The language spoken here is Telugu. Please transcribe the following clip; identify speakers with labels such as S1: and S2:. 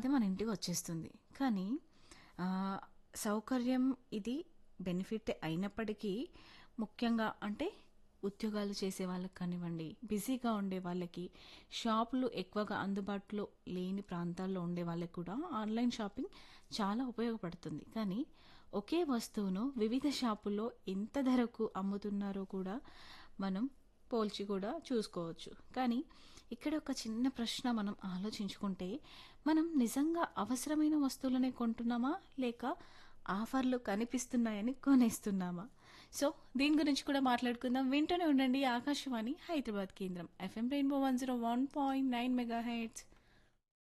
S1: అది మన ఇంటికి వచ్చేస్తుంది కానీ ఆ, సౌకర్యం ఇది బెనిఫిట్ అయినప్పటికీ ముఖ్యంగా అంటే ఉద్యోగాలు చేసే వాళ్ళకి కానివ్వండి బిజీగా ఉండే వాళ్ళకి షాపులు ఎక్కువగా అందుబాటులో లేని ప్రాంతాల్లో ఉండే వాళ్ళకి కూడా ఆన్లైన్ షాపింగ్ చాలా ఉపయోగపడుతుంది కానీ ఒకే వస్తువును వివిధ షాపుల్లో ఎంత ధరకు అమ్ముతున్నారో కూడా మనం పోల్చి కూడా చూసుకోవచ్చు కానీ ఇక్కడ ఒక చిన్న ప్రశ్న మనం ఆలోచించుకుంటే మనం నిజంగా అవసరమైన వస్తువులనే కొంటున్నామా లేక ఆఫర్లు కనిపిస్తున్నాయని కొనేస్తున్నామా సో దీని గురించి కూడా మాట్లాడుకుందాం వింటూనే ఉండండి ఆకాశవాణి హైదరాబాద్ కేంద్రం FM rainbow one zero one point nine mega heads